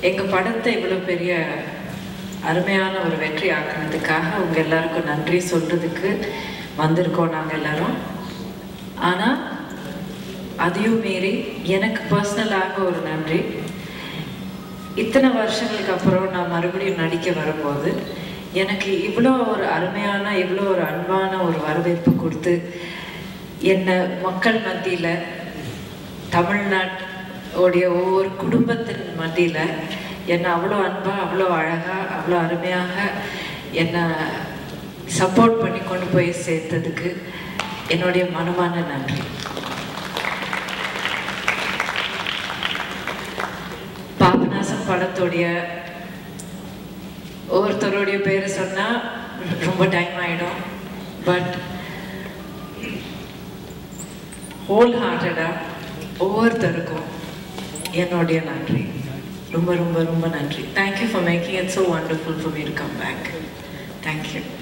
எங்கள் படத்தை இவ்வளோ பெரிய அருமையான ஒரு வெற்றி ஆக்குனதுக்காக உங்க எல்லாருக்கும் நன்றி சொல்றதுக்கு வந்திருக்கோம் நாங்கள் எல்லாரும் ஆனால் அதையும் மீறி எனக்கு பர்சனலாக ஒரு நன்றி இத்தனை வருஷங்களுக்கு அப்புறம் நான் மறுபடியும் நடிக்க வரும்போது எனக்கு இவ்வளோ ஒரு அருமையான இவ்வளோ ஒரு அன்பான ஒரு வரவேற்பு கொடுத்து என்னை மக்கள் மத்தியில் தமிழ்நாட்டுடைய ஒவ்வொரு குடும்பத்தின் மத்தியில் என்னை அவ்வளோ அன்பாக அவ்வளோ அழகாக அவ்வளோ அருமையாக என்னை சப்போர்ட் பண்ணி கொண்டு போய் சேர்த்ததுக்கு என்னுடைய மனமான நன்றி பாபநாசம் படத்துடைய ஒவ்வொருத்தருடைய பேர் சொன்னால் ரொம்ப டைம் ஆகிடும் பட் ஹோல் ஹார்ட்டடாக ஒவ்வொருத்தருக்கும் என்னுடைய நன்றி ரொம்ப ரொம்ப ரொம்ப நன்றி thank you for making it so wonderful for me to come back thank you